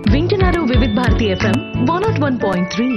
వింటున్నారు Vividha Bharati FM one nought one point three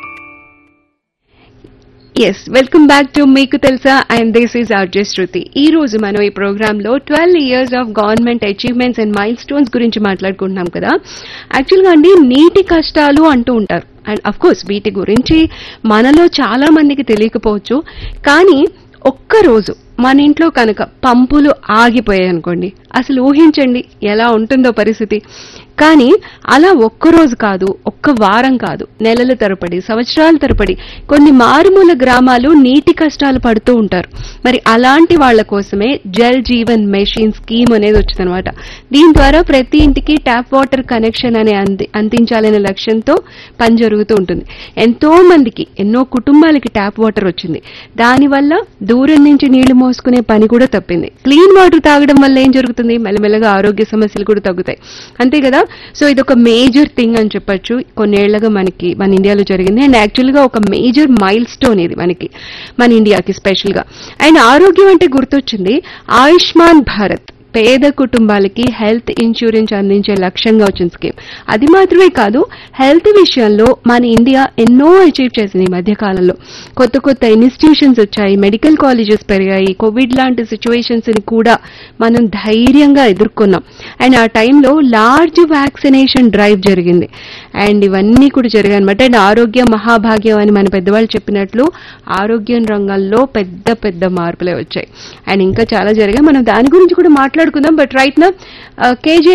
yes welcome back to మీకు తెలుసా and this is RJ Shruti ఈ రోజు మనం ఈ ప్రోగ్రామ్ లో twelve years of government achievements and milestones గురించి మాట్లాడుకుంటున్నాం కదా యాక్చువల్ గా అండి నీటి కష్టాలు అంటూ ఉంటారు అండ్ అఫ్ కోర్స్ వీటి గురించి మనలో చాలా మందికి తెలియకపోవచ్చు కానీ ఒక్క రోజు మన ఇంట్లో కనుక పంపులు ఆగిపోయాయి అనుకోండి అసలు ఊహించండి ఎలా ఉంటుందో పరిస్థితి కానీ అలా ఒక్క రోజు కాదు ఒక్క వారం కాదు నెలల తరబడి సంవత్సరాల తరబడి కొన్ని మారుమూల గ్రామాలు నీటి కష్టాలు పడుతూ ఉంటారు మరి అలాంటి వాళ్ళ కోసమే జల్ జీవన్ మెషిన్ స్కీమ్ అనేది వచ్చిందనమాట దీని ద్వారా ప్రతి ఇంటికి ట్యాప్ వాటర్ కనెక్షన్ అనే అంది అందించాలనే లక్ష్యంతో పని జరుగుతూ ఉంటుంది ఎంతో మందికి ఎన్నో కుటుంబాలకి ట్యాప్ వాటర్ వచ్చింది దానివల్ల దూరం నుంచి నీళ్లు మోసుకునే పని కూడా తప్పింది క్లీన్ వాటర్ తాగడం వల్ల ఏం జరుగుతుంది మెల్లమెల్లగా ఆరోగ్య సమస్యలు కూడా తగ్గుతాయి అంతే కదా సో ఇది ఒక మేజర్ థింగ్ అని చెప్పొచ్చు కొన్నేళ్లుగా మనకి మన ఇండియాలో జరిగింది అండ్ యాక్చువల్ గా ఒక మేజర్ మైల్ స్టోన్ ఇది మనకి మన ఇండియాకి స్పెషల్ గా అండ్ ఆరోగ్యం అంటే గుర్తొచ్చింది ఆయుష్మాన్ భారత్ పేద కుటుంబాలకి హెల్త్ ఇన్సూరెన్స్ అందించే లక్ష్యంగా వచ్చిన స్కీమ్ అది మాత్రమే కాదు హెల్త్ విషయంలో మన ఇండియా ఎన్నో అచీవ్ చేసింది ఈ మధ్య కాలంలో కొత్త కొత్త ఇన్స్టిట్యూషన్స్ వచ్చాయి మెడికల్ కాలేజెస్ పెరిగాయి కోవిడ్ లాంటి సిచ్యువేషన్స్ ని కూడా మనం ధైర్యంగా ఎదుర్కొన్నాం అండ్ ఆ టైంలో లార్జ్ వ్యాక్సినేషన్ డ్రైవ్ జరిగింది అండ్ ఇవన్నీ కూడా జరిగాయి అనమాట అండ్ ఆరోగ్య మహాభాగ్యం అని మన పెద్దవాళ్ళు చెప్పినట్లు ఆరోగ్యం రంగంలో పెద్ద పెద్ద మార్పులే వచ్చాయి అండ్ ఇంకా చాలా జరిగాయి మనం దాని గురించి కూడా మాట్లాడుకుందాం బట్ రైట్ నా కేజీ